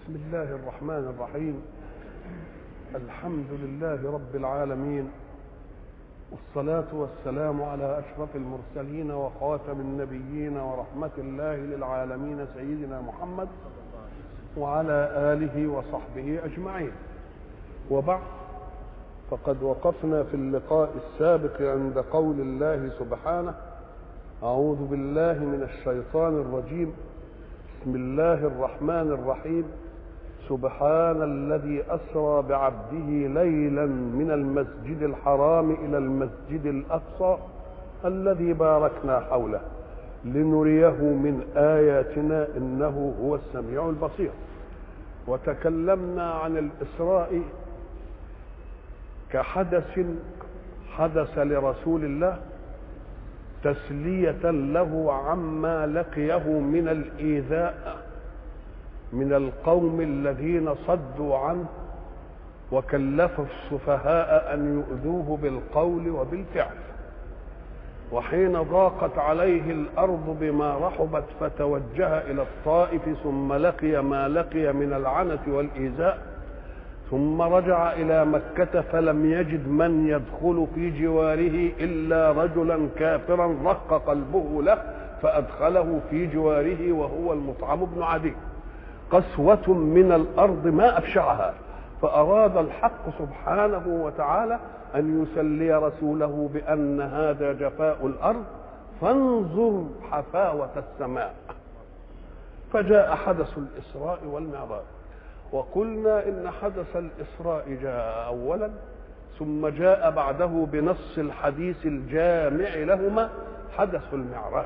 بسم الله الرحمن الرحيم الحمد لله رب العالمين والصلاة والسلام على أشرف المرسلين وخاتم النبيين ورحمة الله للعالمين سيدنا محمد وعلى آله وصحبه أجمعين وبعد فقد وقفنا في اللقاء السابق عند قول الله سبحانه أعوذ بالله من الشيطان الرجيم بسم الله الرحمن الرحيم سبحان الذي أسرى بعبده ليلا من المسجد الحرام إلى المسجد الأقصى الذي باركنا حوله لنريه من آياتنا إنه هو السميع البصير وتكلمنا عن الإسراء كحدث حدث لرسول الله تسلية له عما لقيه من الإيذاء من القوم الذين صدوا عنه وكلفوا السفهاء أن يؤذوه بالقول وبالفعل وحين ضاقت عليه الأرض بما رحبت فتوجه إلى الطائف ثم لقي ما لقي من العنة والإيذاء ثم رجع إلى مكة فلم يجد من يدخل في جواره إلا رجلا كافرا رق قلبه له فأدخله في جواره وهو المطعم بن عدي قسوة من الأرض ما أبشعها فأراد الحق سبحانه وتعالى أن يسلي رسوله بأن هذا جفاء الأرض فانظر حفاوة السماء فجاء حدث الإسراء والمعراج وقلنا إن حدث الإسراء جاء أولا ثم جاء بعده بنص الحديث الجامع لهما حدث المعراج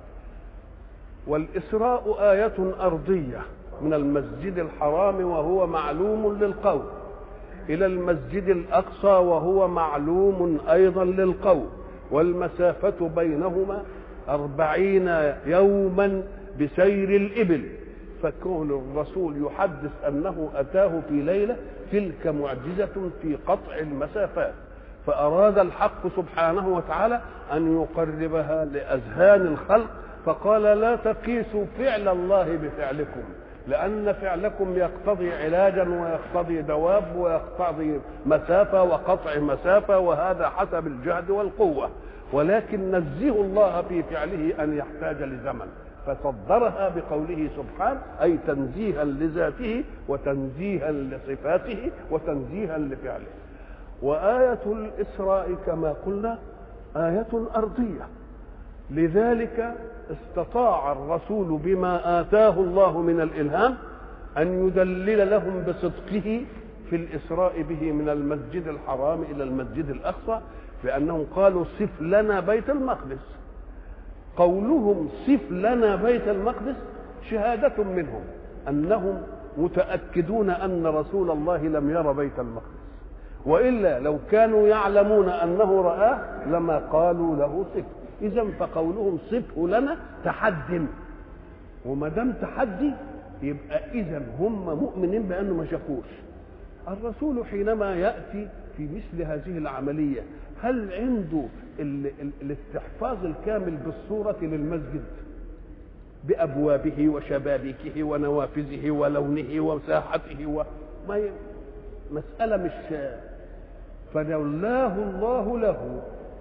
والإسراء آية أرضية من المسجد الحرام وهو معلوم للقوم إلى المسجد الأقصى وهو معلوم أيضا للقوم والمسافة بينهما أربعين يوما بسير الإبل فكون الرسول يحدث أنه أتاه في ليلة تلك معجزة في قطع المسافات فأراد الحق سبحانه وتعالى أن يقربها لأذهان الخلق فقال لا تقيسوا فعل الله بفعلكم لأن فعلكم يقتضي علاجا ويقتضي دواب ويقتضي مسافة وقطع مسافة وهذا حسب الجهد والقوة ولكن نزه الله في فعله أن يحتاج لزمن فصدرها بقوله سبحانه أي تنزيها لذاته وتنزيها لصفاته وتنزيها لفعله وآية الإسراء كما قلنا آية أرضية لذلك استطاع الرسول بما آتاه الله من الإلهام أن يدلل لهم بصدقه في الإسراء به من المسجد الحرام إلى المسجد الأقصى لأنهم قالوا صف لنا بيت المقدس قولهم صف لنا بيت المقدس شهادة منهم أنهم متأكدون أن رسول الله لم ير بيت المقدس وإلا لو كانوا يعلمون أنه رآه لما قالوا له صف إذا فقولهم صفه لنا تحد وما دام تحدي يبقى إذا هم مؤمنين بأنه ما شافوش الرسول حينما يأتي في مثل هذه العملية هل عنده ال ال الاستحفاظ الكامل بالصورة للمسجد بأبوابه وشبابيكه ونوافذه ولونه وساحته وما ي... مسألة مش فلولاه الله له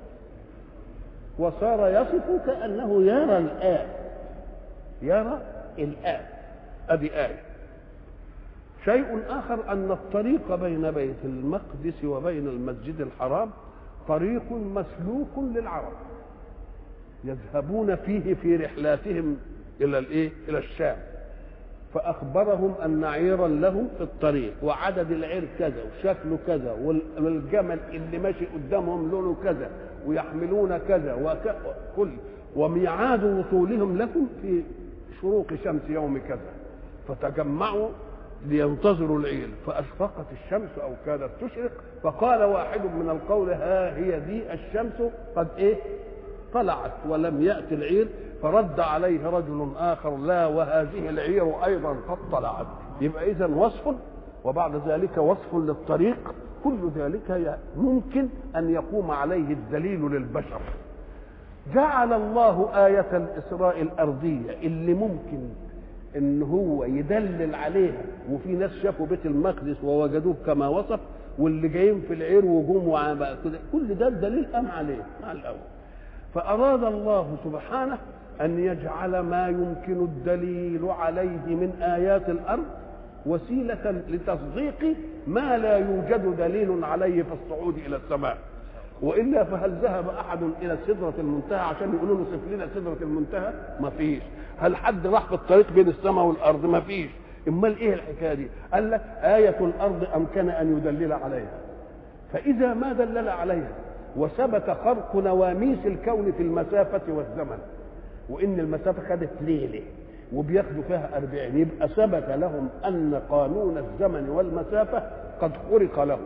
وصار يصف كأنه يرى الآن يرى الآن أدي آية شيء آخر أن الطريق بين بيت المقدس وبين المسجد الحرام طريق مسلوك للعرب يذهبون فيه في رحلاتهم إلى الإيه؟ إلى الشام فأخبرهم أن عيرا لهم في الطريق وعدد العير كذا وشكله كذا والجمل اللي ماشي قدامهم لونه كذا ويحملون كذا وكل وميعاد وصولهم لكم في شروق شمس يوم كذا فتجمعوا لينتظروا العير فأشرقت الشمس أو كادت تشرق فقال واحد من القول ها هي دي الشمس قد إيه طلعت ولم يأتي العير فرد عليه رجل آخر لا وهذه العير أيضا قد طلعت يبقى إذا وصف وبعد ذلك وصف للطريق كل ذلك ممكن أن يقوم عليه الدليل للبشر جعل الله آية الإسراء الأرضية اللي ممكن ان هو يدلل عليها وفي ناس شافوا بيت المقدس ووجدوه كما وصف واللي جايين في العير وجوم وعبا كده كل ده الدليل قام عليه مع الاول فاراد الله سبحانه ان يجعل ما يمكن الدليل عليه من ايات الارض وسيله لتصديق ما لا يوجد دليل عليه في الصعود الى السماء والا فهل ذهب احد الى سدره المنتهى عشان يقولوا له صف لنا سدره المنتهى ما فيش هل حد راح في الطريق بين السماء والارض ما فيش امال ايه الحكايه دي قال لك ايه الارض امكن ان يدلل عليها فاذا ما دلل عليها وثبت خرق نواميس الكون في المسافه والزمن وان المسافه خدت ليله وبياخدوا فيها أربعين يبقى ثبت لهم أن قانون الزمن والمسافة قد خرق له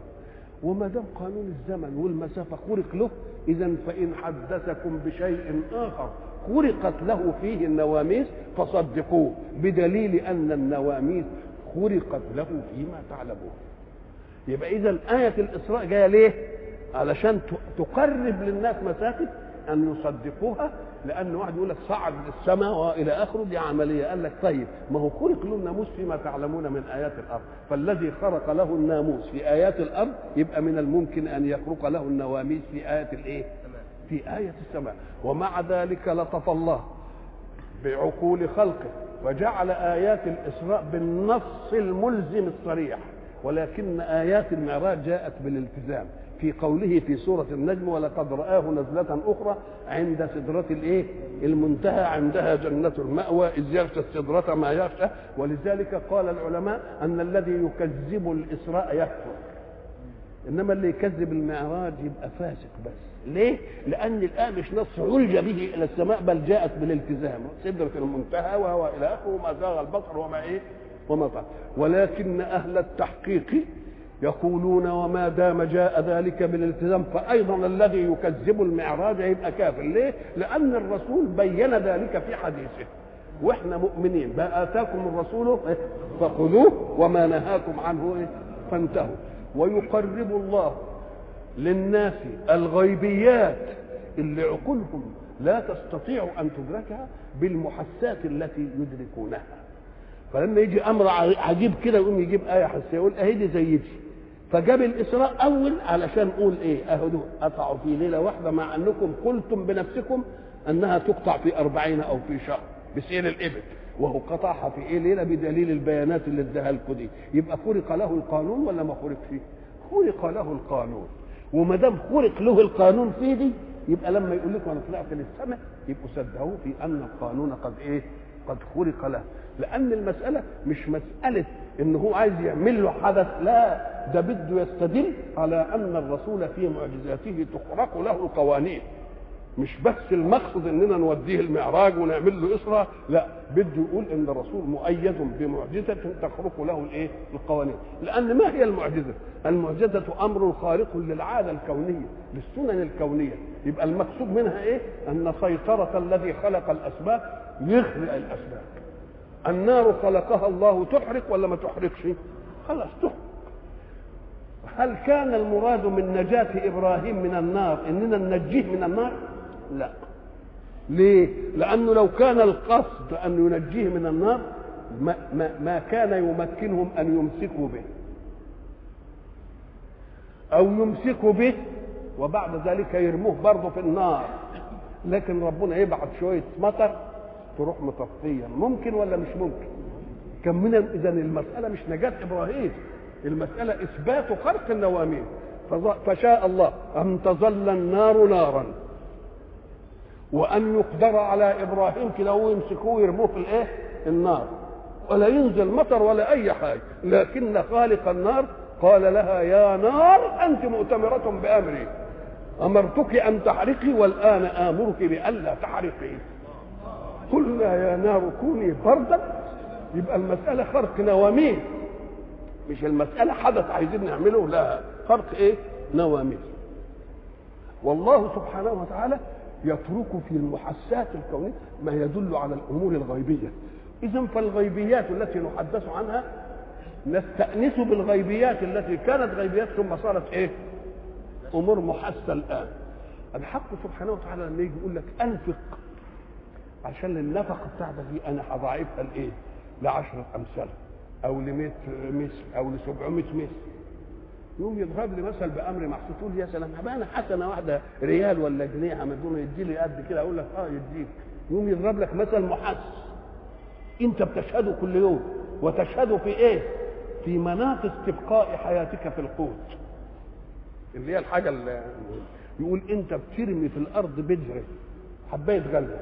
وما دام قانون الزمن والمسافة خرق له إذا فإن حدثكم بشيء آخر خرقت له فيه النواميس فصدقوه بدليل أن النواميس خرقت له فيما تعلمون يبقى إذا آية الإسراء جاية ليه؟ علشان تقرب للناس مسافة أن يصدقوها لأن واحد يقول لك صعد للسماء وإلى آخره دي عملية قال لك طيب ما هو خلق له الناموس فيما تعلمون من آيات الأرض فالذي خرق له الناموس في آيات الأرض يبقى من الممكن أن يخرق له النواميس في آية الإيه؟ في آية السماء ومع ذلك لطف الله بعقول خلقه وجعل آيات الإسراء بالنص الملزم الصريح ولكن آيات المعراج جاءت بالالتزام في قوله في سورة النجم ولقد رآه نزلة أخرى عند سدرة الإيه؟ المنتهى عندها جنة المأوى إذ يغشى السدرة ما يغشى ولذلك قال العلماء أن الذي يكذب الإسراء يكفر إنما اللي يكذب المعراج يبقى فاسق بس ليه؟ لأن الآن مش نص علج به إلى السماء بل جاءت بالالتزام سدرة المنتهى وهو إلى آخره وما زاغ البصر وما إيه؟ وما طال ولكن أهل التحقيق يقولون وما دام جاء ذلك بالالتزام فايضا الذي يكذب المعراج يبقى كافر ليه لان الرسول بين ذلك في حديثه واحنا مؤمنين ما اتاكم الرسول فخذوه وما نهاكم عنه فانتهوا ويقرب الله للناس الغيبيات اللي عقولهم لا تستطيع ان تدركها بالمحسات التي يدركونها فلما يجي امر عجيب كده يقوم يجيب ايه حسيه يقول اهي دي زي دي فجاب الاسراء اول علشان نقول ايه اهو قطعوا في ليله واحده مع انكم قلتم بنفسكم انها تقطع في أربعين او في شهر بسير الابل وهو قطعها في ايه ليله بدليل البيانات اللي اداها لكم دي يبقى خرق له القانون ولا ما خرقش خرق له القانون وما دام خرق له القانون في دي يبقى لما يقول لكم انا طلعت للسماء يبقوا صدقوه في ان القانون قد ايه قد خرق له لان المساله مش مساله ان هو عايز يعمل له حدث لا ده بده يستدل على ان الرسول في معجزاته تخرق له القوانين مش بس المقصد اننا نوديه المعراج ونعمل له اسره لا بده يقول ان الرسول مؤيد بمعجزه تخرق له الايه القوانين لان ما هي المعجزه المعجزه امر خارق للعاده الكونيه للسنن الكونيه يبقى المقصود منها ايه ان سيطره الذي خلق الاسباب يخلق الاسباب النار خلقها الله تحرق ولا ما تحرقش خلاص تحرق هل كان المراد من نجاة إبراهيم من النار إننا ننجيه من النار لا ليه لأنه لو كان القصد أن ينجيه من النار ما, ما, ما كان يمكنهم أن يمسكوا به أو يمسكوا به وبعد ذلك يرموه برضه في النار لكن ربنا يبعث شوية مطر تروح مطفية ممكن ولا مش ممكن كان من إذا المسألة مش نجاة إبراهيم المسألة إثبات خلق النواميس فشاء الله أن تظل النار نارا وأن يقدر على إبراهيم كده ويمسكوه ويرموه في الإيه؟ النار ولا ينزل مطر ولا أي حاجة لكن خالق النار قال لها يا نار أنت مؤتمرة بأمري أمرتك أن تحرقي والآن آمرك بألا تحرقي قلنا يا نار كوني بردا يبقى المسألة خرق نواميس مش المسألة حدث عايزين نعمله لا خرق ايه نواميس والله سبحانه وتعالى يترك في المحسات الكونية ما يدل على الأمور الغيبية إذا فالغيبيات التي نحدث عنها نستأنس بالغيبيات التي كانت غيبيات ثم صارت إيه؟ أمور محسة الآن الحق سبحانه وتعالى لما يجي يقول لك أنفق عشان النفقة بتاعتك دي أنا هضاعفها لإيه؟ لعشرة أمثال أو لمئة مثل أو لسبعمائة مثل يقوم يضرب لي مثل بأمر محسوس تقول يا سلام هبقى أنا حسنة واحدة ريال ولا جنيه همدونه يدي لي قد كده أقول لك أه يديك يقوم يضرب لك مثل محس أنت بتشهده كل يوم وتشهده في إيه؟ في مناط استبقاء حياتك في القوت اللي هي الحاجة اللي يقول أنت بترمي في الأرض بذرة حباية غلة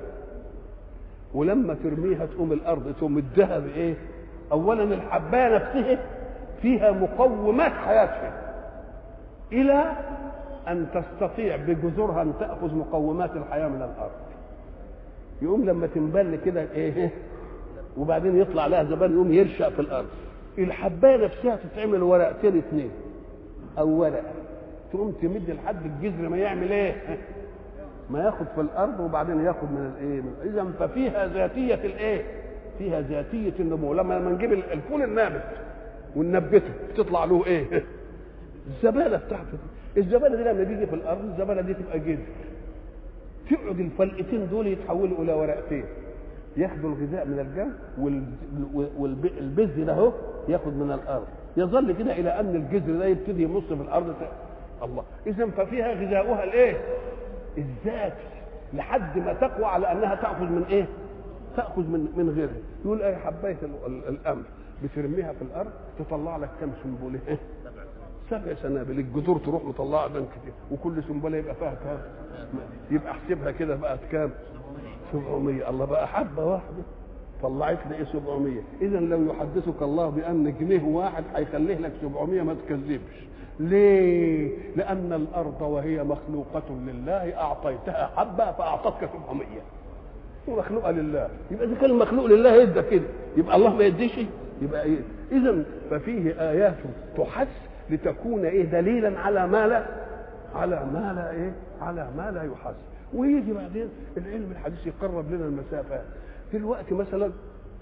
ولما ترميها تقوم الارض تقوم الذهب ايه اولا الحبايه نفسها فيها مقومات حياتها الى ان تستطيع بجذورها ان تاخذ مقومات الحياه من الارض يقوم لما تنبل كده ايه وبعدين يطلع لها زبان يقوم يرشق في الارض الحبايه نفسها تتعمل ورقتين اثنين او ورقه تقوم تمد لحد الجذر ما يعمل ايه ما ياخد في الارض وبعدين ياخد من الايه اذا ففيها ذاتيه الايه فيها ذاتيه النمو لما لما نجيب الفول النابت وننبته تطلع له ايه الزباله بتاعته الزباله دي لما بيجي في الارض الزباله دي تبقى جذر تقعد الفلقتين دول يتحولوا الى ورقتين ياخدوا الغذاء من الجو والبذر ده اهو ياخد من الارض يظل كده الى ان الجذر ده يبتدي يمص في الارض الله اذا ففيها غذاؤها الايه الذات لحد ما تقوى على انها تاخذ من ايه تاخذ من من غيرها يقول ايه حبايه الامر بترميها في الارض تطلع لك كم سنبله إيه؟ سبع سنابل الجذور تروح مطلعه دم كتير وكل سنبله يبقى فيها كام يبقى احسبها كده بقت كام 700 الله بقى حبه واحده طلعت لي ايه 700 اذا لو يحدثك الله بان جنيه واحد هيخليه لك 700 ما تكذبش ليه؟ لأن الأرض وهي مخلوقة لله أعطيتها حبة فأعطتك 700 ومخلوقة لله يبقى إذا كان المخلوق لله يدى كده يبقى الله ما يديش يبقى إيه؟ إذا ففيه آيات تحس لتكون إيه دليلا على ما لا على ما لا إيه؟ على ما لا يحس ويجي بعدين العلم الحديث يقرب لنا المسافات دلوقتي مثلا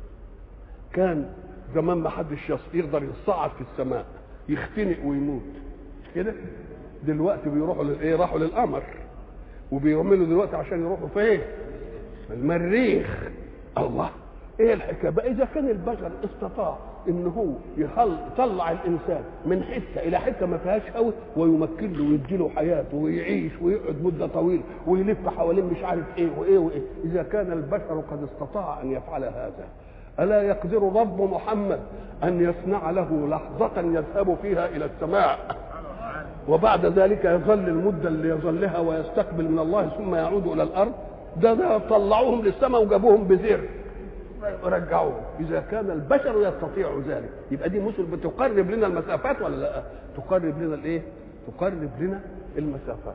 كان زمان ما حدش يقدر يصعد في السماء يختنق ويموت كده دلوقتي بيروحوا للايه راحوا للقمر وبيعملوا دلوقتي عشان يروحوا فين المريخ الله ايه الحكايه بقى اذا كان البشر استطاع ان هو يطلع الانسان من حته الى حته ما فيهاش هوا ويمكن له ويدي له حياته ويعيش ويقعد مده طويله ويلف حوالين مش عارف ايه وايه وايه اذا كان البشر قد استطاع ان يفعل هذا الا يقدر رب محمد ان يصنع له لحظه يذهب فيها الى السماء وبعد ذلك يظل المدة اللي يظلها ويستقبل من الله ثم يعود إلى الأرض ده, ده طلعوهم للسماء وجابوهم بزر رجعوهم إذا كان البشر يستطيع ذلك يبقى دي مثل بتقرب لنا المسافات ولا لا؟ تقرب لنا الإيه؟ تقرب لنا المسافات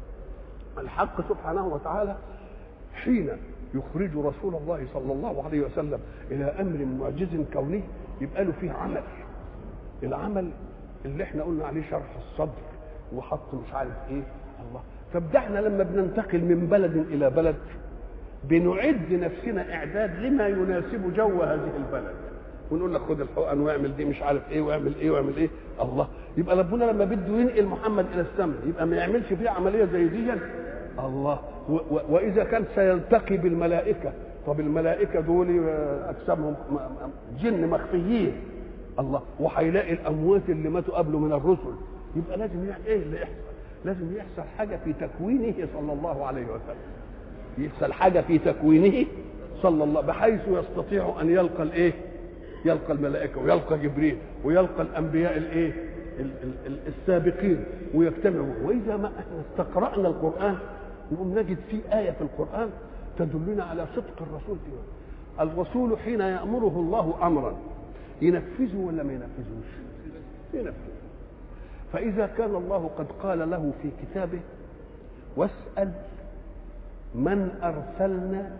الحق سبحانه وتعالى حين يخرج رسول الله صلى الله عليه وسلم إلى أمر معجز كوني يبقى له فيه عمل العمل اللي احنا قلنا عليه شرح الصدر وحط مش عارف ايه الله طب ده احنا لما بننتقل من بلد الى بلد بنعد نفسنا اعداد لما يناسب جو هذه البلد ونقول لك خد الحقن واعمل دي مش عارف ايه واعمل ايه واعمل ايه الله يبقى ربنا لما بده ينقل محمد الى السماء يبقى ما يعملش فيه عمليه زي دي الله و و واذا كان سيلتقي بالملائكه طب الملائكه دول اجسامهم جن مخفيين الله وهيلاقي الاموات اللي ماتوا قبله من الرسل يبقى لازم يعني ايه اللي يحصل لازم يحصل حاجه في تكوينه صلى الله عليه وسلم يحصل حاجه في تكوينه صلى الله بحيث يستطيع ان يلقى الايه يلقى الملائكه ويلقى جبريل ويلقى الانبياء الايه السابقين ويجتمعوا واذا ما احنا استقرانا القران نقوم نجد في ايه في القران تدلنا على صدق الرسول فيه الرسول حين يامره الله امرا ينفذه ولا ما ينفذوش ينفذ فإذا كان الله قد قال له في كتابه واسأل من أرسلنا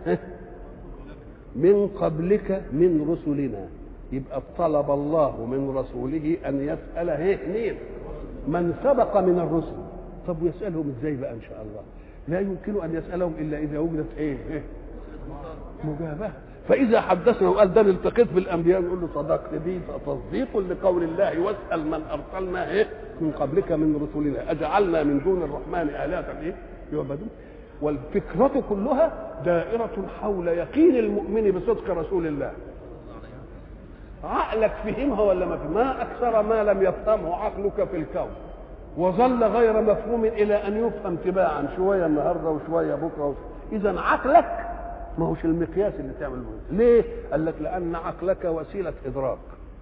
من قبلك من رسلنا يبقى طلب الله من رسوله أن يسأل مين من سبق من الرسل طب ويسألهم ازاي بقى إن شاء الله لا يمكن أن يسألهم إلا إذا وجدت إيه, إيه؟ مجابهة فإذا حدثنا وقال ده التقيت بالأنبياء نقول له صدقت دي تصديق لقول الله واسأل من أرسلنا إيه من قبلك من رسلنا أجعلنا من دون الرحمن آلهة إيه يعبدون والفكرة كلها دائرة حول يقين المؤمن بصدق رسول الله عقلك فهمها ولا ما فهم ما اكثر ما لم يفهمه عقلك في الكون وظل غير مفهوم الى ان يفهم تباعا شويه النهارده وشويه بكره اذا عقلك ما هوش المقياس اللي تعمل به ليه قال لك لان عقلك وسيله ادراك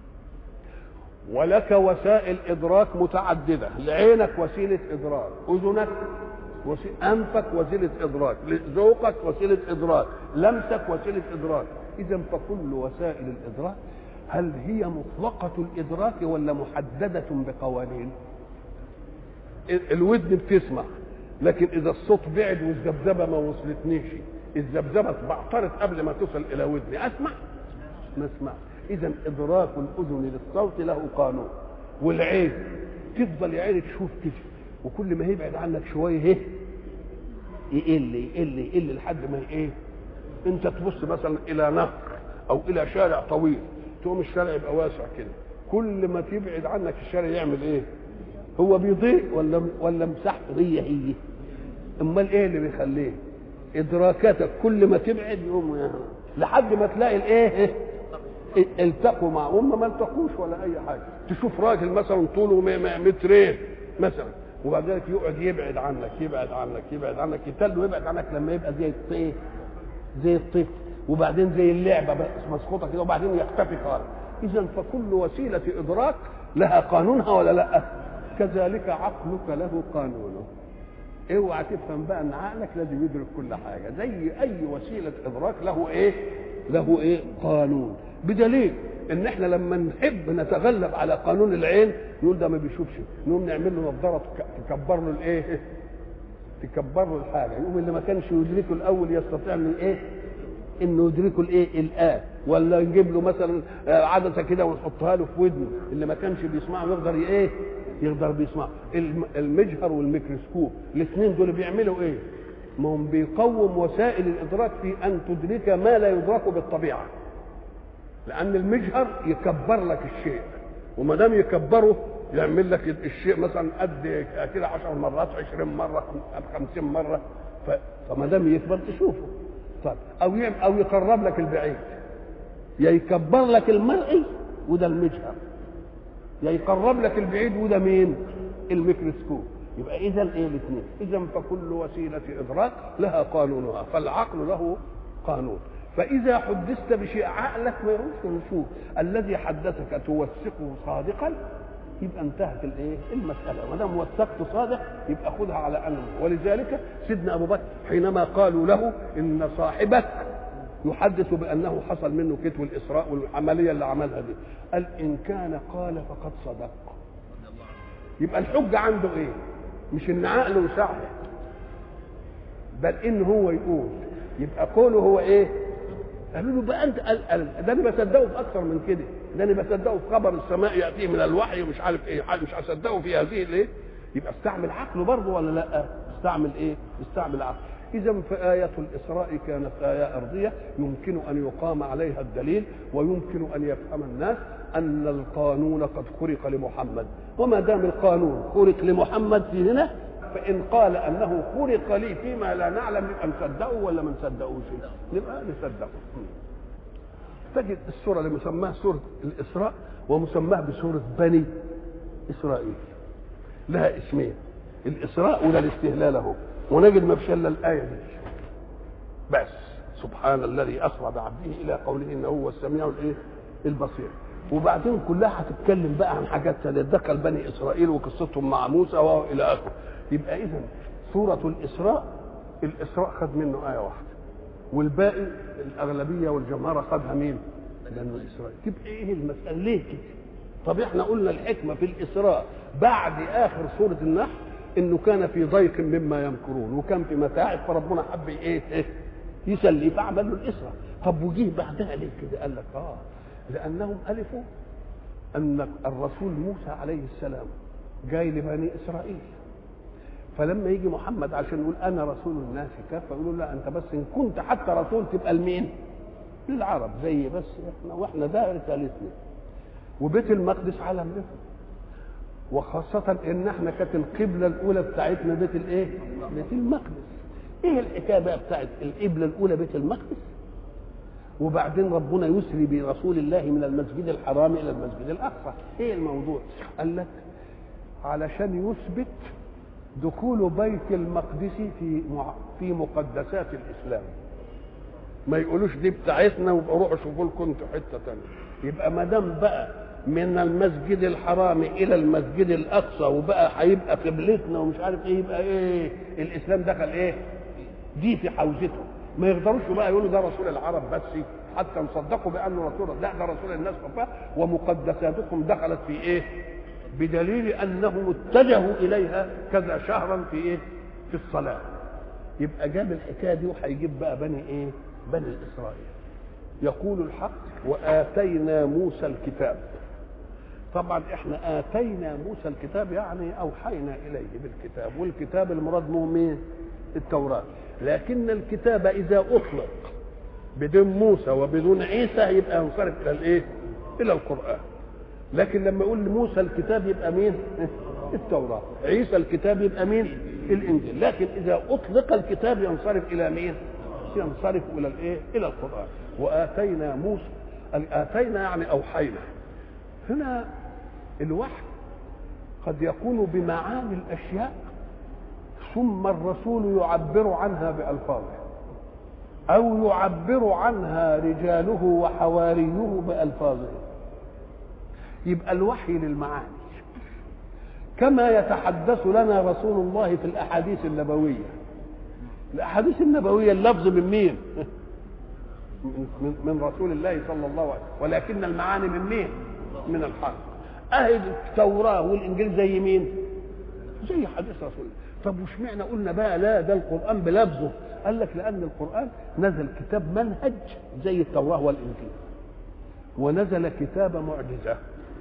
ولك وسائل ادراك متعدده لعينك وسيله ادراك اذنك وسي... انفك وسيله ادراك ذوقك وسيله ادراك لمسك وسيله ادراك اذا فكل وسائل الادراك هل هي مطلقه الادراك ولا محدده بقوانين الودن بتسمع لكن اذا الصوت بعد والذبذبه ما وصلتنيش الذبذبه بعترت قبل ما تصل الى ودني اسمع ما اسمع اذا ادراك الاذن للصوت له قانون والعين تفضل يا عيني تشوف كده وكل ما يبعد عنك شويه ايه يقل يقل يقل لحد ما ايه انت تبص مثلا الى نهر او الى شارع طويل تقوم الشارع يبقى واسع كده كل ما تبعد عنك الشارع يعمل ايه هو بيضيق ولا ولا مساحته هي هي امال ايه اللي بيخليه ادراكاتك كل ما تبعد يقوم يعني لحد ما تلاقي الايه التقوا مع هم ما التقوش ولا اي حاجه تشوف راجل مثلا طوله مترين مثلا وبعد ذلك يقعد يبعد عنك يبعد عنك يبعد عنك يتل يبعد عنك لما يبقى زي الطيف زي الطفل وبعدين زي اللعبه بس مسقوطه كده وبعدين يختفي خالص اذا فكل وسيله ادراك لها قانونها ولا لا كذلك عقلك له قانونه اوعى تفهم بقى ان عقلك لازم يدرك كل حاجه زي اي وسيله ادراك له ايه له ايه قانون بدليل ان احنا لما نحب نتغلب على قانون العين نقول ده ما بيشوفش نقوم نعمل له نظاره تكبر له الايه تكبر له الحاجه يقوم اللي ما كانش يدركه الاول يستطيع انه ايه انه يدركه الايه الان ولا نجيب له مثلا عدسه كده ونحطها له في ودنه اللي ما كانش بيسمعه يقدر ايه يقدر بيسمع المجهر والميكروسكوب الاثنين دول بيعملوا ايه ما هم بيقوم وسائل الادراك في ان تدرك ما لا يدرك بالطبيعه لان المجهر يكبر لك الشيء وما دام يكبره يعمل لك الشيء مثلا قد كده 10 مرات 20 مره 50 مره فما دام يكبر تشوفه طيب او او يقرب لك البعيد يا يكبر لك المرئي وده المجهر يا يقرب لك البعيد وده مين الميكروسكوب يبقى اذا ايه الاثنين اذا فكل وسيله ادراك لها قانونها فالعقل له قانون فاذا حدثت بشيء عقلك ما يروحش نشوف الذي حدثك توثقه صادقا يبقى انتهت الايه المساله ما دام وثقته صادق يبقى خذها على انه ولذلك سيدنا ابو بكر حينما قالوا له ان صاحبك يحدث بانه حصل منه كتو الاسراء والعمليه اللي عملها دي قال ان كان قال فقد صدق يبقى الحجه عنده ايه مش ان عقله يساعده بل ان هو يقول يبقى قوله هو ايه قالوا له بقى انت قال قال ده انا بصدقه في اكثر من كده ده انا بصدقه في خبر السماء ياتيه من الوحي ومش عارف ايه مش هصدقه في هذه الايه يبقى استعمل عقله برضه ولا لا استعمل ايه استعمل عقله إذا فآية الإسراء كانت آية أرضية يمكن أن يقام عليها الدليل ويمكن أن يفهم الناس أن القانون قد خرق لمحمد وما دام القانون خرق لمحمد في هنا فإن قال أنه خرق لي فيما لا نعلم نبقى نصدقه ولا ما نصدقوش نبقى نصدقه تجد السورة اللي مسماها سورة الإسراء ومسماها بسورة بني إسرائيل لها اسمين الإسراء ولا الاستهلال أهو ونجد ما فيش الا الايه دي بس سبحان الذي اسرى بعبده الى قوله انه هو السميع الايه البصير وبعدين كلها هتتكلم بقى عن حاجات ثانيه دخل بني اسرائيل وقصتهم مع موسى والى اخره يبقى اذا سوره الاسراء الاسراء خد منه ايه واحده والباقي الاغلبيه والجمهره خدها مين؟ بنو اسرائيل تبقى ايه المساله ليه كده؟ طب احنا قلنا الحكمه في الاسراء بعد اخر سوره النحل انه كان في ضيق مما يمكرون وكان في متاعب فربنا حب ايه, إيه يسلي فعمل له الاسره طب وجيه بعدها ليه كده قال لك اه لانهم الفوا ان الرسول موسى عليه السلام جاي لبني اسرائيل فلما يجي محمد عشان يقول انا رسول الناس كافه يقولوا لا انت بس ان كنت حتى رسول تبقى لمين؟ للعرب زي بس احنا واحنا ده رسالتنا وبيت المقدس علم لهم وخاصة ان احنا كانت القبلة الأولى بتاعتنا بيت الايه؟ بيت المقدس. ايه الحكاية بقى بتاعت القبلة الأولى بيت المقدس؟ وبعدين ربنا يسري برسول الله من المسجد الحرام الى المسجد الاقصى ايه الموضوع قال لك علشان يثبت دخول بيت المقدس في في مقدسات الاسلام ما يقولوش دي بتاعتنا ويبقى روحوا شوفوا لكم انتوا حته ثانيه يبقى ما دام بقى من المسجد الحرام الى المسجد الاقصى وبقى هيبقى قبلتنا ومش عارف ايه يبقى ايه الاسلام دخل ايه دي في حوزته ما يقدروش بقى يقولوا ده رسول العرب بس حتى نصدقوا بانه رسول لا ده رسول الناس كلها ومقدساتكم دخلت في ايه بدليل انهم اتجهوا اليها كذا شهرا في ايه في الصلاه يبقى جاب الحكايه دي وهيجيب بقى بني ايه بني اسرائيل يقول الحق واتينا موسى الكتاب طبعا احنا اتينا موسى الكتاب يعني اوحينا اليه بالكتاب والكتاب المراد منه مين التوراه لكن الكتاب اذا اطلق بدون موسى وبدون عيسى يبقى ينصرف الى الايه الى القران لكن لما يقول موسى الكتاب يبقى مين التوراه عيسى الكتاب يبقى مين الانجيل لكن اذا اطلق الكتاب ينصرف الى مين ينصرف الى الايه الى القران واتينا موسى اتينا يعني اوحينا هنا الوحي قد يكون بمعاني الاشياء ثم الرسول يعبر عنها بألفاظه أو يعبر عنها رجاله وحواريه بألفاظه يبقى الوحي للمعاني كما يتحدث لنا رسول الله في الأحاديث النبوية الأحاديث النبوية اللفظ من مين؟ من, من رسول الله صلى الله عليه وسلم ولكن المعاني من مين؟ من الحق أهل التوراة والإنجيل زي مين؟ زي حديث رسول الله طب وش معنى قلنا بقى لا ده القرآن بلفظه قال لك لأن القرآن نزل كتاب منهج زي التوراة والإنجيل ونزل كتاب معجزة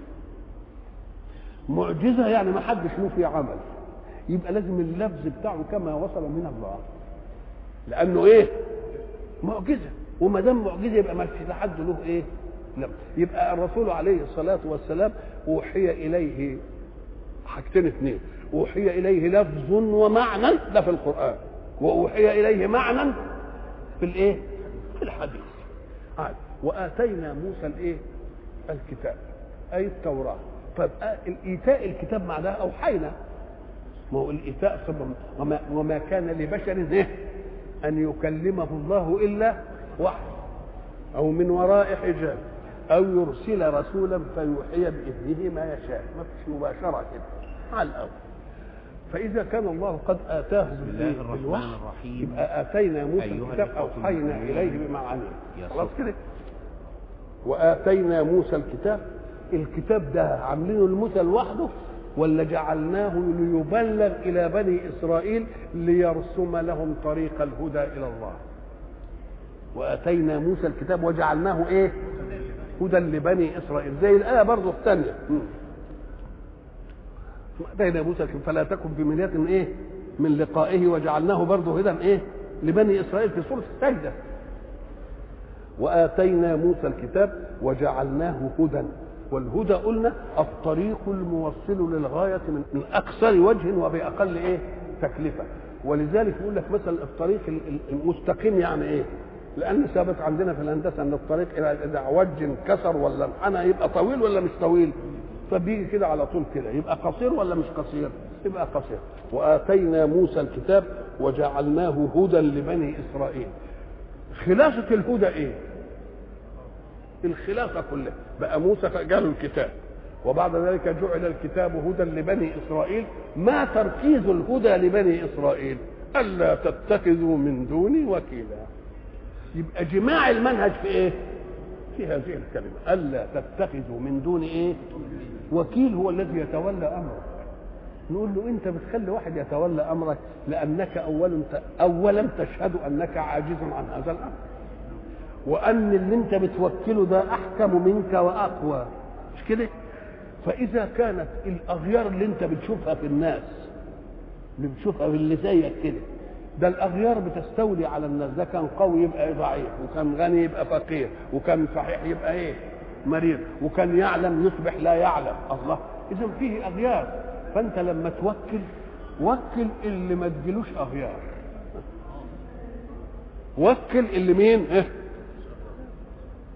معجزة يعني ما حدش له فيه عمل يبقى لازم اللفظ بتاعه كما وصل من الله لأنه إيه معجزة وما دام معجزة يبقى ما فيش حد له إيه لا. يبقى الرسول عليه الصلاة والسلام أوحي إليه حاجتين اثنين أوحي إليه لفظ ومعنى ده في القرآن وأوحي إليه معنى في الإيه؟ في الحديث عاد. وآتينا موسى الإيه؟ الكتاب أي التوراة طيب الإيتاء الكتاب معناها أوحينا ما هو الإيتاء وما, وما كان لبشر إيه؟ أن يكلمه الله إلا وحي أو من وراء حجاب أو يرسل رسولا فيوحي بإذنه ما يشاء ما فيش مباشرة كده على الأول فإذا كان الله قد آتاه بسم الله الرحمن الرحيم يبقى آتينا موسى أيها الكتاب الإخوة أوحينا المؤمنون. إليه بمعانيه يا خلاص صدق. كده وآتينا موسى الكتاب الكتاب ده عاملينه لموسى لوحده ولا جعلناه ليبلغ إلى بني إسرائيل ليرسم لهم طريق الهدى إلى الله وآتينا موسى الكتاب وجعلناه إيه هدى لبني إسرائيل زي الآية برضه الثانية وآتينا موسى الكتاب فلا تكن في مرية من إيه من لقائه وجعلناه برضه هدى إيه لبني إسرائيل في سورة السجدة وآتينا موسى الكتاب وجعلناه هدى والهدى قلنا الطريق الموصل للغاية من من أقصر وجه وبأقل إيه تكلفة ولذلك يقول لك مثلا الطريق ال- ال- المستقيم يعني إيه لأن ثابت عندنا في الهندسة أن الطريق إذا إذا عوج انكسر ولا انحنى يبقى طويل ولا مش طويل فبيجي كده على طول كده يبقى قصير ولا مش قصير يبقى قصير وآتينا موسى الكتاب وجعلناه هدى لبني إسرائيل خلاصة الهدى إيه الخلافة كلها بقى موسى جاله الكتاب وبعد ذلك جعل الكتاب هدى لبني إسرائيل ما تركيز الهدى لبني إسرائيل ألا تتخذوا من دوني وكيلا يبقى جماع المنهج في إيه في هذه الكلمة ألا تتخذوا من دون إيه وكيل هو الذي يتولى أمرك نقول له أنت بتخلي واحد يتولى أمرك لأنك أولا أولا تشهد أنك عاجز عن هذا الأمر وان اللي انت بتوكله ده احكم منك واقوى مش كده فاذا كانت الاغيار اللي انت بتشوفها في الناس اللي بتشوفها في اللي زيك كده ده الاغيار بتستولي على الناس ده كان قوي يبقى ضعيف وكان غني يبقى فقير وكان صحيح يبقى ايه مريض وكان يعلم يصبح لا يعلم الله اذا فيه اغيار فانت لما توكل وكل اللي ما تجيلوش اغيار وكل اللي مين إيه؟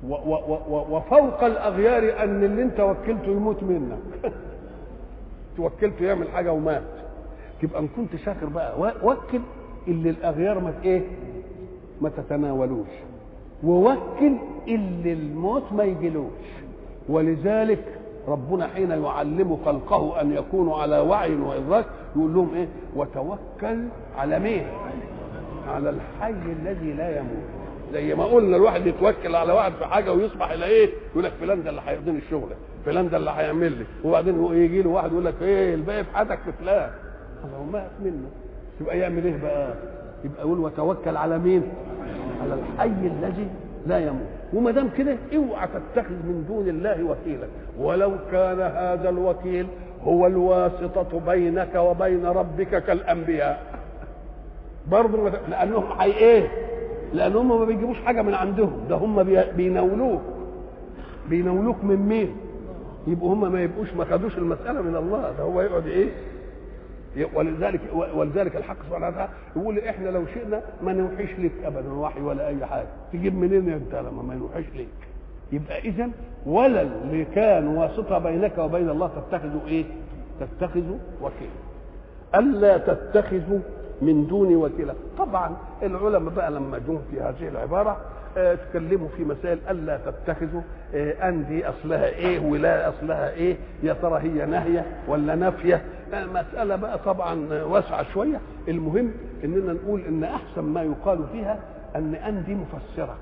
و و و وفوق الاغيار ان اللي انت وكلته يموت منك توكلته يعمل حاجه ومات تبقى ان كنت شاكر بقى و- وكل اللي الاغيار ما ايه ما تتناولوش ووكل اللي الموت ما يجيلوش ولذلك ربنا حين يعلم خلقه ان يكونوا على وعي وادراك يقول لهم ايه وتوكل على مين على الحي الذي لا يموت زي ما قلنا الواحد يتوكل على واحد في حاجه ويصبح الى ايه يقول لك فلان ده اللي هيقضيني الشغل فلان ده اللي هيعمل لي وبعدين هو يجي له واحد يقول لك ايه الباقي في حياتك في فلان هو مات منه يبقى يعمل ايه بقى يبقى يقول وتوكل على مين على الحي الذي لا يموت وما دام كده اوعى تتخذ من دون الله وكيلا ولو كان هذا الوكيل هو الواسطة بينك وبين ربك كالأنبياء برضه ما ت- لأنهم حي إيه؟ لأنهم ما بيجيبوش حاجة من عندهم ده هم بي- بيناولوك بيناولوك من مين؟ يبقوا هم ما يبقوش ما خدوش المسألة من الله ده هو يقعد إيه؟ ولذلك ولذلك الحق سبحانه وتعالى يقول احنا لو شئنا ما نوحيش لك ابدا وحي ولا اي حاجه تجيب منين انت لما ما نوحيش لك يبقى اذا ولا اللي كان واسطه بينك وبين الله تتخذوا ايه؟ تتخذوا وكيلا الا تتخذوا من دون وكيلا طبعا العلماء بقى لما جم في هذه العباره آه، تكلموا في مسائل الا تتخذوا آه، ان دي اصلها ايه ولا اصلها ايه يا ترى هي نهيه ولا نافيه آه، مساله بقى طبعا آه، واسعه شويه المهم اننا نقول ان احسن ما يقال فيها ان ان دي مفسره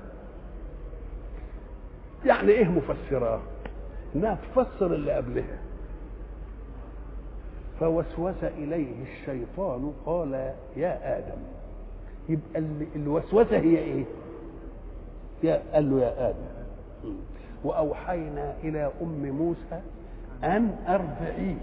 يعني ايه مفسره انها تفسر اللي قبلها فوسوس اليه الشيطان قال يا ادم يبقى ال- الوسوسه هي ايه يا قال له يا ادم واوحينا الى ام موسى ان ارضعيه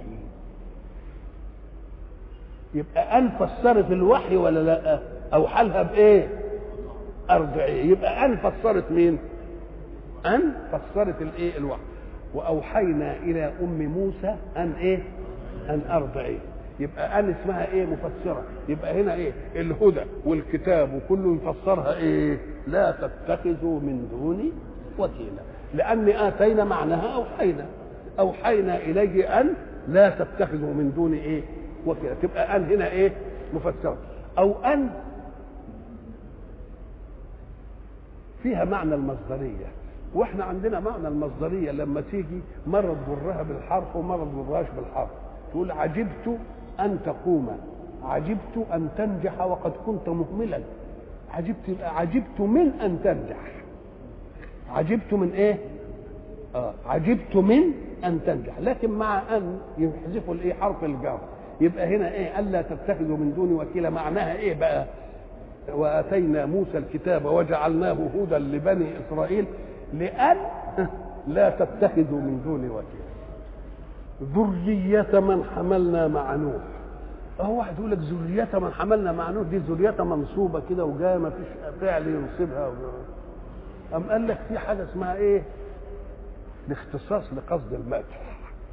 يبقى ان فسرت الوحي ولا لا اوحى لها بايه ارضعيه يبقى ان فسرت مين ان فسرت الايه الوحي واوحينا الى ام موسى ان ايه ان ارضعيه يبقى ان اسمها ايه مفسره يبقى هنا ايه الهدى والكتاب وكله يفسرها ايه لا تتخذوا من دوني وكيلا لان اتينا معناها اوحينا اوحينا اليه ان لا تتخذوا من دوني ايه وكيلا تبقى ان هنا ايه مفسره او ان فيها معنى المصدريه واحنا عندنا معنى المصدريه لما تيجي مره تجرها بالحرف ومره تجرهاش بالحرف تقول عجبت ان تقوم عجبت ان تنجح وقد كنت مهملا عجبت يبقى عجبت من ان تنجح عجبت من ايه اه عجبت من ان تنجح لكن مع ان يحذفوا الايه حرف الجر يبقى هنا ايه الا تتخذوا من دوني وكيلا معناها ايه بقى واتينا موسى الكتاب وجعلناه هدى لبني اسرائيل لان لا تتخذوا من دوني وكيلا ذرية من حملنا مع نوح اهو واحد يقول لك ذرية من حملنا مع نوح دي ذرية منصوبة كده وجاية ما فيش فعل ينصبها أم قال لك في حاجة اسمها ايه؟ الاختصاص لقصد المدح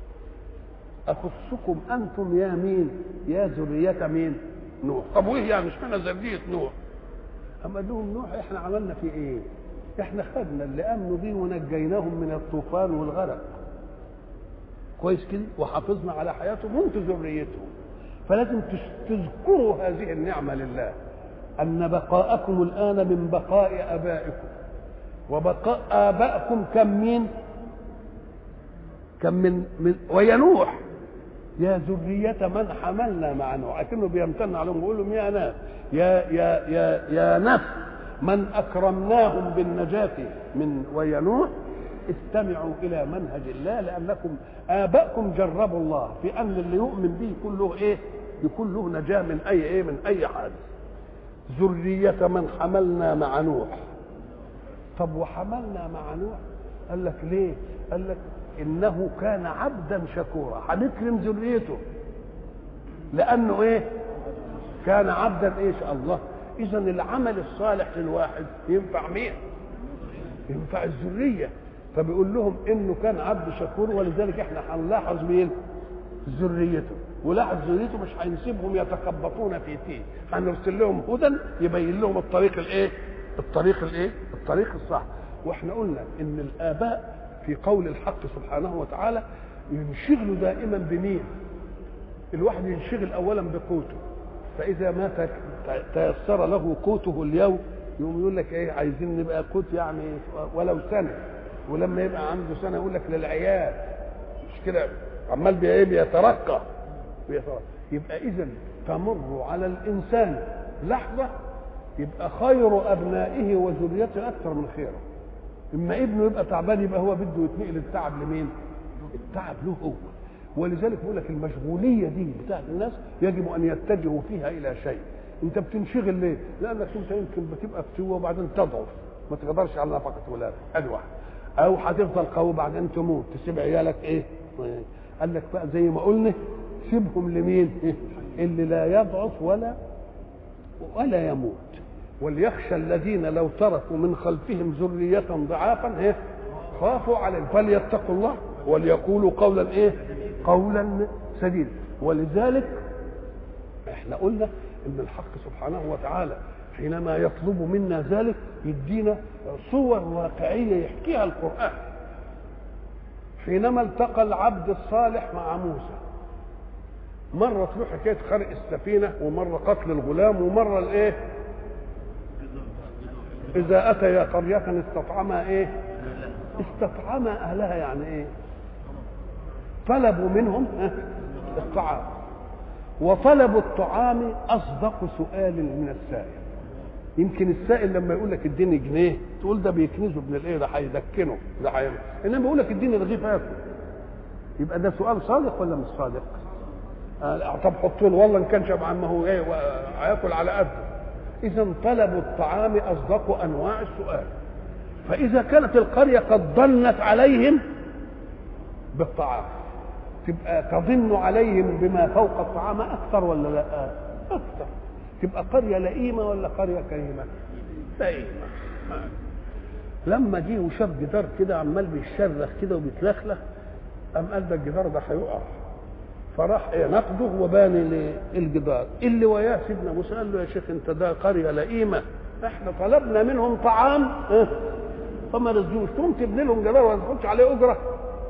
أخصكم أنتم يا مين؟ يا ذرية مين؟ نوح طب وإيه يعني اشمعنى ذرية نوح؟ أما قال لهم نوح إحنا عملنا في إيه؟ إحنا خدنا اللي آمنوا بيه ونجيناهم من الطوفان والغرق كويس كده وحافظنا على حياتهم وانتم ذريتهم فلازم تش- تذكروا هذه النعمة لله أن بقاءكم الآن من بقاء آبائكم وبقاء آبائكم كم مين؟ كم من, من ويا نوح يا ذرية من حملنا مع نوح لكنه بيمتن عليهم بيقول لهم يا ناس يا يا يا يا ناس من أكرمناهم بالنجاة من ويا نوح استمعوا إلى منهج الله لأنكم آباءكم جربوا الله في أن اللي يؤمن به يكون له إيه؟ يكون له نجاة من أي إيه؟ من أي حادث ذرية من حملنا مع نوح طب وحملنا مع نوح قال لك ليه قال لك انه كان عبدا شكورا هنكرم ذريته لانه ايه كان عبدا ايش الله اذا العمل الصالح للواحد ينفع مين ينفع الذريه فبيقول لهم انه كان عبد شكور ولذلك احنا هنلاحظ مين ذريته ولاحظ ذريته مش هينسبهم يتخبطون في تيه هنرسل لهم هدى يبين لهم الطريق الايه الطريق الايه الطريق الصح واحنا قلنا ان الاباء في قول الحق سبحانه وتعالى ينشغلوا دائما بمين الواحد ينشغل اولا بقوته فاذا ما ت- تيسر له قوته اليوم يقوم يقول لك ايه عايزين نبقى قوت يعني ولو سنه ولما يبقى عنده سنه يقول لك للعيال مش كده عمال بي- ايه بيترقى بيترقى يبقى اذا تمر على الانسان لحظه يبقى خير ابنائه وذريته اكثر من خيره اما ابنه يبقى تعبان يبقى هو بده يتنقل التعب لمين التعب له هو ولذلك بقول لك المشغوليه دي بتاعت الناس يجب ان يتجهوا فيها الى شيء انت بتنشغل ليه لانك انت يمكن بتبقى فتوه وبعدين تضعف ما تقدرش على نفقه ولادك ادي واحد او هتفضل قوي بعدين تموت تسيب عيالك ايه قال لك بقى زي ما قلنا سيبهم لمين اللي لا يضعف ولا ولا يموت وليخشى الذين لو تركوا من خلفهم ذرية ضعافا ايه خافوا عليهم فليتقوا الله وليقولوا قولا ايه قولا سديدا ولذلك احنا قلنا ان الحق سبحانه وتعالى حينما يطلب منا ذلك يدينا صور واقعيه يحكيها القران حينما التقى العبد الصالح مع موسى مرة تروح حكاية خرق السفينة ومرة قتل الغلام ومرة الايه إذا أتيا قرية استطعما ايه استطعما أهلها يعني ايه طلبوا منهم ها، الطعام وطلب الطعام أصدق سؤال من السائل يمكن السائل لما يقول لك اديني جنيه تقول ده بيكنزه ابن الايه ده هيدكنه ده هيعمل انما يقول لك اديني رغيف اكل يبقى ده سؤال صادق ولا مش صادق؟ آه طب حط له والله ان كان شبعان ما هو ايه هياكل على قده اذا طلب الطعام اصدق انواع السؤال فاذا كانت القريه قد ضنت عليهم بالطعام تبقى تظن عليهم بما فوق الطعام اكثر ولا لا اكثر تبقى قريه لئيمه ولا قريه كريمه لئيمه لما جه وشاف جدار كده عمال بيشرخ كده وبيتلخلخ قام قال ده الجدار ده هيقع فراح إيه نقده وباني للجدار اللي وياه سيدنا موسى قال له يا شيخ انت ده قريه لئيمه احنا طلبنا منهم طعام اه فما رزقوش تقوم تبني لهم جدار ولا تحطش عليه اجره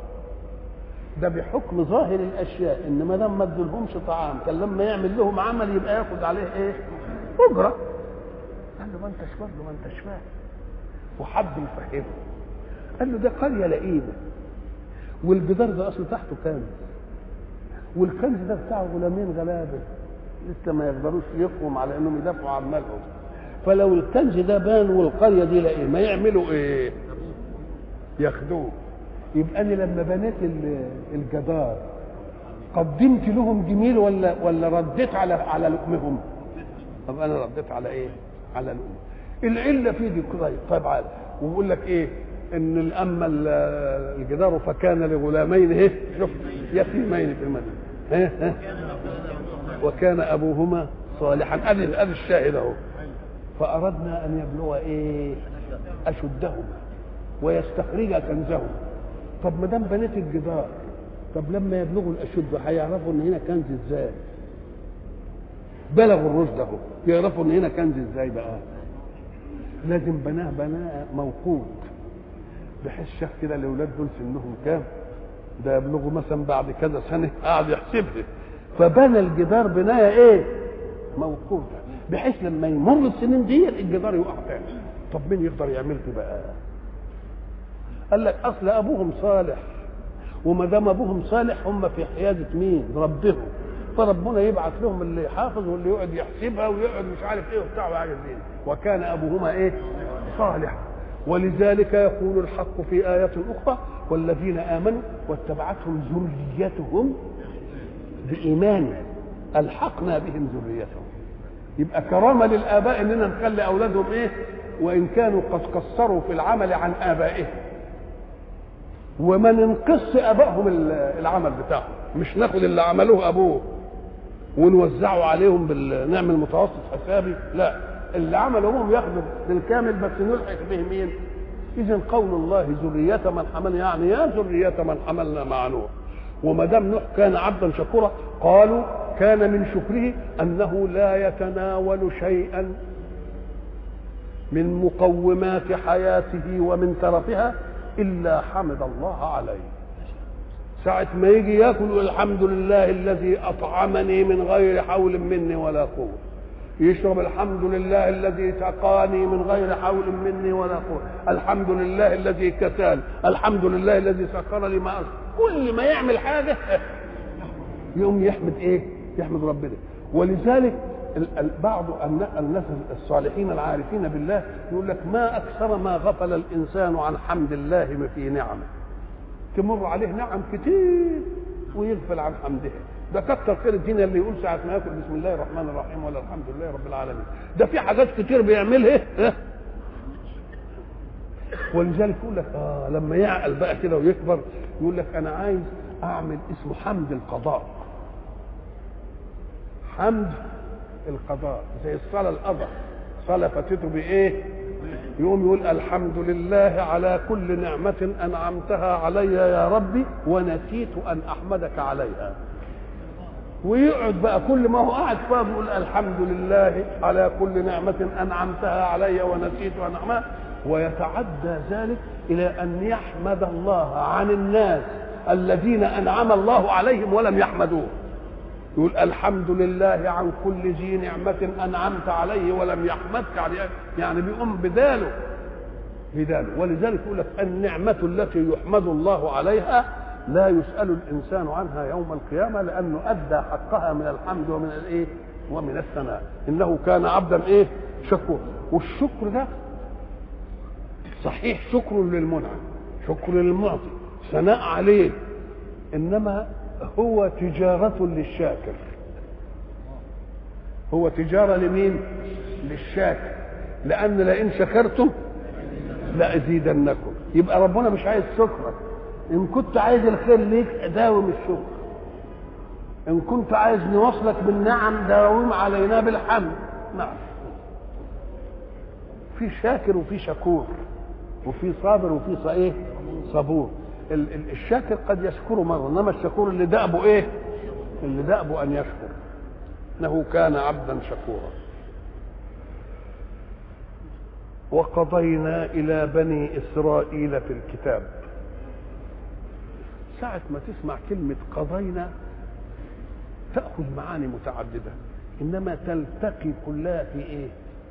ده بحكم ظاهر الاشياء ان ما دام ما ادولهمش طعام كان لما يعمل لهم عمل يبقى ياخد عليه ايه؟ اجره قال له ما انتش برضه ما انتش فاهم وحب يفهمه قال له ده قريه لئيمه والجدار ده اصل تحته كنز والكنز ده بتاع غلامين غلابه لسه ما يقدروش يقوم على انهم يدافعوا عن مالهم فلو الكنز ده بان والقريه دي لئيمه يعملوا ايه؟ ياخدوه يبقى انا لما بنيت الجدار قدمت لهم جميل ولا ولا رديت على على لقمهم؟ طب انا رديت على ايه؟ على لقمه العله في دي طيب طيب عادي وبيقول لك ايه؟ ان اما الجدار فكان لغلامين ايه؟ شوف يتيمين في المدينه ها ها وكان ابوهما صالحا ادي ادي الشاهد اهو فاردنا ان يبلغ ايه؟ اشدهما ويستخرج كنزهما طب ما دام بنيت الجدار طب لما يبلغوا الاشد هيعرفوا ان هنا كنز ازاي بلغوا الرشد اهو يعرفوا ان هنا كنز ازاي بقى لازم بناه بناء موقوت بحيث شاف كده الاولاد دول سنهم كام ده يبلغوا مثلا بعد كذا سنه قاعد يحسبها فبنى الجدار بنايه ايه موقوته بحيث لما يمر السنين دي الجدار يقع تاني طب مين يقدر يعمل دي بقى قال لك اصل ابوهم صالح وما دام ابوهم صالح هم في حياده مين ربهم فربنا يبعث لهم اللي يحافظ واللي يقعد يحسبها ويقعد مش عارف ايه وبتاع وحاجات دي وكان ابوهما ايه صالح ولذلك يقول الحق في آية أخرى والذين آمنوا واتبعتهم ذريتهم بإيمان ألحقنا بهم ذريتهم يبقى كرامة للآباء إننا نخلي أولادهم إيه وإن كانوا قد قصروا في العمل عن آبائهم وما ننقص ابائهم العمل بتاعهم مش ناخد اللي عملوه ابوه ونوزعه عليهم نعمل متوسط حسابي لا اللي عمله ابوهم ياخده بالكامل بس نلحق به مين اذا قول الله ذرية من حملنا يعني يا ذرية من حملنا مع نوح وما دام نوح كان عبدا شكورا قالوا كان من شكره انه لا يتناول شيئا من مقومات حياته ومن ترفها إلا حمد الله عليه ساعة ما يجي ياكل الحمد لله الذي أطعمني من غير حول مني ولا قوة يشرب الحمد لله الذي سقاني من غير حول مني ولا قوة الحمد لله الذي كسال الحمد لله الذي سخر لي ما أصل. كل ما يعمل حاجة يقوم يحمد ايه يحمد ربنا ولذلك بعض الناس الصالحين العارفين بالله يقول لك ما اكثر ما غفل الانسان عن حمد الله في نعمه تمر عليه نعم كتير ويغفل عن حمدها ده كتر خير الدنيا اللي يقول ساعة ما ياكل بسم الله الرحمن الرحيم ولا الحمد لله رب العالمين ده في حاجات كتير بيعملها ولذلك يقول لك اه لما يعقل بقى كده ويكبر يقول لك انا عايز اعمل اسمه حمد القضاء حمد القضاء زي الصلاه القضاء صلاه فاتته بايه يقوم يقول الحمد لله على كل نعمة أنعمتها علي يا ربي ونسيت أن أحمدك عليها ويقعد بقى كل ما هو قاعد فيها بيقول الحمد لله على كل نعمة أنعمتها علي ونسيت أن أحمدها ويتعدى ذلك إلى أن يحمد الله عن الناس الذين أنعم الله عليهم ولم يحمدوه يقول الحمد لله عن كل ذي نعمة أنعمت عليه ولم يحمدك عليه يعني بيقوم بداله بداله ولذلك يقول لك النعمة التي يحمد الله عليها لا يسأل الإنسان عنها يوم القيامة لأنه أدى حقها من الحمد ومن الإيه ومن الثناء إنه كان عبدا إيه شكور والشكر ده صحيح شكر للمنعم شكر للمعطي ثناء عليه إنما هو تجارة للشاكر هو تجارة لمين للشاكر لأن لئن شكرتم لأزيدنكم يبقى ربنا مش عايز شكرك إن كنت عايز الخير ليك داوم الشكر إن كنت عايز نوصلك بالنعم داوم علينا بالحمد نعم في شاكر وفي شكور وفي صابر وفي ايه صبور الشاكر قد يشكر مره انما الشكور اللي دأبه ايه اللي دأبه ان يشكر انه كان عبدا شكورا وقضينا الى بني اسرائيل في الكتاب ساعة ما تسمع كلمة قضينا تأخذ معاني متعددة إنما تلتقي كلها في إيه؟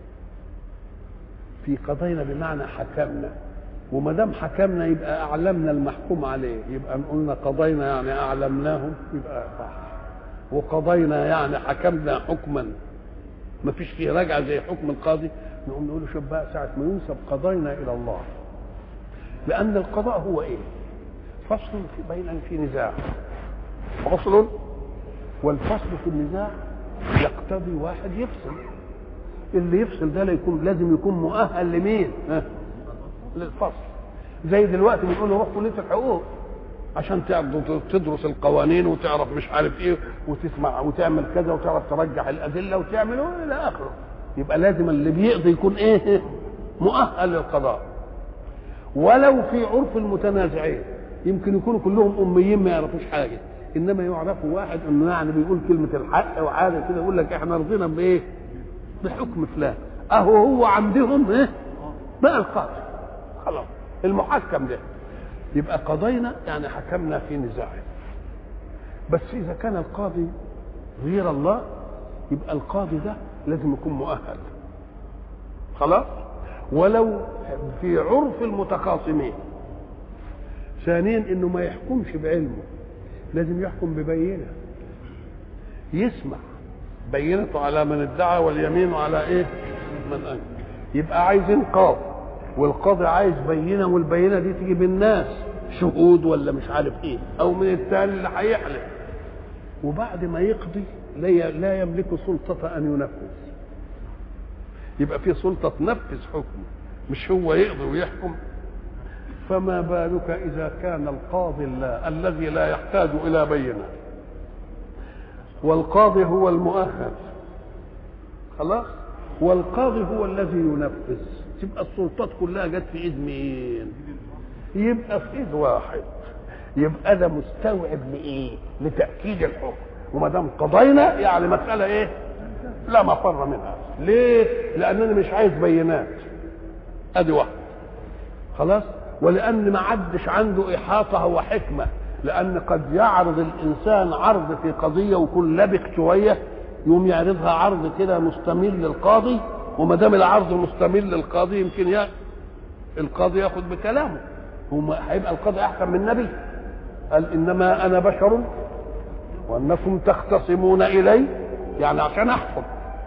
في قضينا بمعنى حكمنا وما دام حكمنا يبقى اعلمنا المحكوم عليه يبقى قلنا قضينا يعني اعلمناهم يبقى صح وقضينا يعني حكمنا حكما ما فيش فيه رجعه زي حكم القاضي نقوم نقول شوف بقى ساعه ما ينسب قضينا الى الله لان القضاء هو ايه فصل في بين في نزاع فصل والفصل في النزاع يقتضي واحد يفصل اللي يفصل ده يكون لازم يكون مؤهل لمين؟ ها؟ للفصل زي دلوقتي بنقول له روح كليه الحقوق عشان تدرس القوانين وتعرف مش عارف ايه وتسمع وتعمل كذا وتعرف ترجح الادله وتعمل الى اخره يبقى لازم اللي بيقضي يكون ايه؟ مؤهل للقضاء ولو في عرف المتنازعين يمكن يكونوا كلهم اميين ما يعرفوش حاجه انما يعرفوا واحد انه يعني بيقول كلمه الحق وعاده كده يقول لك احنا رضينا بايه؟ بحكم فلان اهو هو عندهم ايه بقى القاضي خلاص المحكم ده يبقى قضينا يعني حكمنا في نزاع بس اذا كان القاضي غير الله يبقى القاضي ده لازم يكون مؤهل خلاص ولو في عرف المتخاصمين ثانيا انه ما يحكمش بعلمه لازم يحكم ببينه يسمع بينته على من ادعى واليمين على ايه من انكر يبقى عايزين قاضي والقاضي عايز بينه والبينه دي تيجي بالناس شهود ولا مش عارف ايه او من التاني اللي هيحلف وبعد ما يقضي لا يملك سلطة أن ينفذ يبقى في سلطة تنفذ حكمه مش هو يقضي ويحكم فما بالك إذا كان القاضي الله الذي لا يحتاج إلى بينة والقاضي هو المؤهل خلاص والقاضي هو الذي ينفذ تبقى السلطات كلها جت في ايد مين يبقى في ايد واحد يبقى ده مستوعب لايه لتاكيد الحكم وما دام قضينا يعني مساله ايه لا مفر منها ليه لانني مش عايز بينات ادي واحد خلاص ولان ما عدش عنده احاطه وحكمه لان قد يعرض الانسان عرض في قضيه ويكون لبق شويه يقوم يعرضها عرض كده مستميل للقاضي وما دام العرض مستميل للقاضي يمكن يا القاضي ياخذ بكلامه هو هيبقى القاضي احسن من النبي قال انما انا بشر وانكم تختصمون الي يعني عشان احكم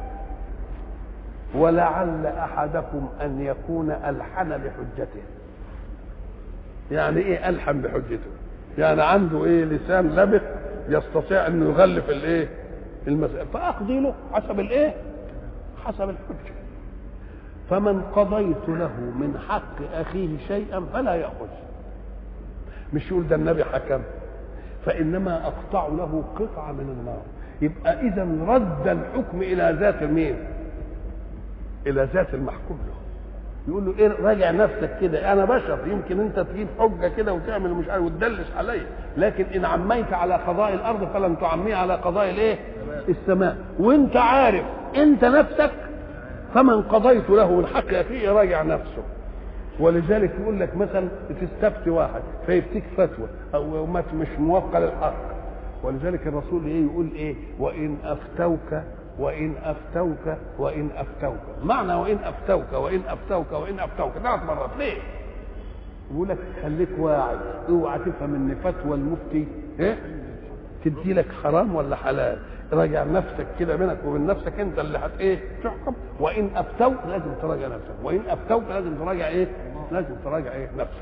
ولعل احدكم ان يكون الحن بحجته يعني ايه الحن بحجته يعني عنده ايه لسان لبق يستطيع انه يغلف الايه المسألة فاقضي له حسب الايه حسب الحجه فمن قضيت له من حق اخيه شيئا فلا ياخذ مش يقول ده النبي حكم فانما اقطع له قطعه من النار يبقى اذا رد الحكم الى ذات مين الى ذات المحكوم له يقول له ايه راجع نفسك كده انا بشر يمكن انت تجيب حجه كده وتعمل مش عارف وتدلس عليا لكن ان عميت على قضاء الارض فلن تعميه على قضاء الايه السماء وانت عارف انت نفسك فمن قضيت له من حق اخيه راجع نفسه ولذلك يقول لك مثلا تستفتي واحد فيفتيك فتوى او مش موافقه للحق ولذلك الرسول ايه يقول ايه وان افتوك وان افتوك وان افتوك معنى وان افتوك وان افتوك وان افتوك ثلاث مرات ليه يقول لك خليك واعي اوعى تفهم ان فتوى المفتي ايه تدي لك حرام ولا حلال راجع نفسك كده بينك وبين نفسك انت اللي هت ايه تحكم وان افتوك لازم تراجع نفسك وان افتوك لازم تراجع ايه لازم تراجع ايه نفسك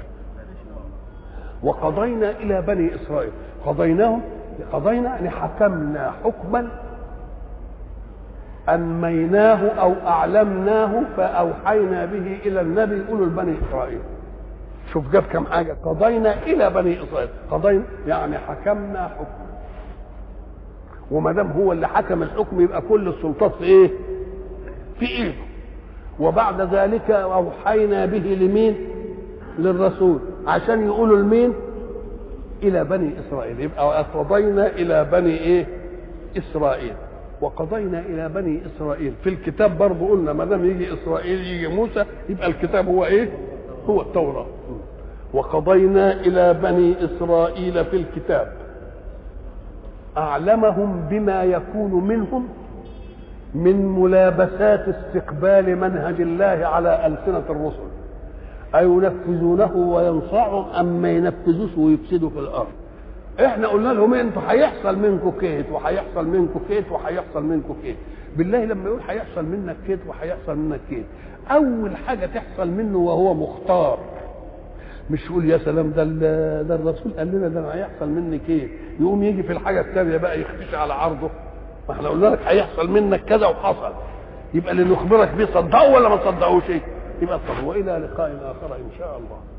وقضينا الى بني اسرائيل قضيناهم قضينا يعني حكمنا حكما أنميناه أو أعلمناه فأوحينا به إلى النبي يقولوا لبني إسرائيل شوف جاب كم حاجة قضينا إلى بني إسرائيل قضينا يعني حكمنا حكما وما دام هو اللي حكم الحكم يبقى كل السلطات في إيه؟ في إيده وبعد ذلك أوحينا به لمين؟ للرسول عشان يقولوا لمين؟ إلى بني إسرائيل يبقى قضينا إلى بني إيه؟ إسرائيل وقضينا الى بني اسرائيل في الكتاب برضه قلنا ما دام يجي اسرائيل يجي موسى يبقى الكتاب هو ايه؟ هو التوراه وقضينا الى بني اسرائيل في الكتاب اعلمهم بما يكون منهم من ملابسات استقبال منهج الله على السنه الرسل اينفذونه وينصعهم ام ما ينفذوش ويفسدوا في الارض احنا قلنا لهم انتوا هيحصل منكم كيت وهيحصل منكم كيت وهيحصل منكم كيت بالله لما يقول هيحصل منك كيت وهيحصل منك كيت اول حاجه تحصل منه وهو مختار مش يقول يا سلام ده ده الرسول قال لنا ده هيحصل مني كيت يقوم يجي في الحاجه الثانيه بقى يختشي على عرضه ما احنا قلنا لك هيحصل منك كذا وحصل يبقى اللي نخبرك بيه صدقوا ولا ما تصدقوش يبقى طب والى لقاء اخر ان شاء الله